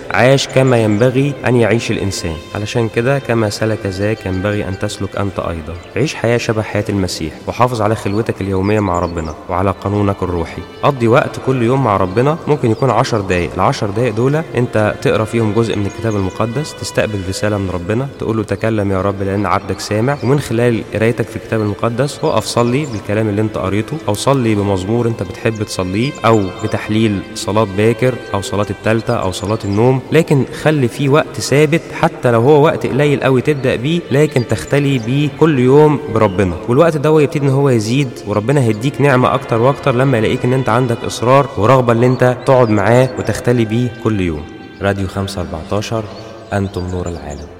عاش كما ينبغي أن يعيش الإنسان علشان كده كما سلك ذاك ينبغي أن تسلك أنت أيضا عيش حياة شبه حياة المسيح وحافظ على خلوتك اليومية مع ربنا وعلى قانونك الروحي قضي وقت كل يوم مع ربنا ممكن يكون عشر دقايق العشر دقايق دول انت تقرا فيهم جزء من الكتاب المقدس تستقبل رسالة من ربنا تقول له تكلم يا رب لأن عبدك سامع ومن خلال قرايتك في الكتاب المقدس وقف صلي بالكلام اللي انت قريته أو صلي بمزمور انت بتحب تصليه أو بتحليل صلاة باكر أو صلاة التالتة أو صلاة النوم لكن خلي فيه وقت ثابت حتى لو هو وقت قليل قوي تبدأ بيه لكن تختلي بيه كل يوم بربنا والوقت ده هو يبتدي ان هو يزيد وربنا هيديك نعمة أكتر وأكتر لما يلاقيك ان انت عندك إصرار ورغبة ان انت تقعد معاه وتختلي بيه كل يوم راديو 514 أنتم نور العالم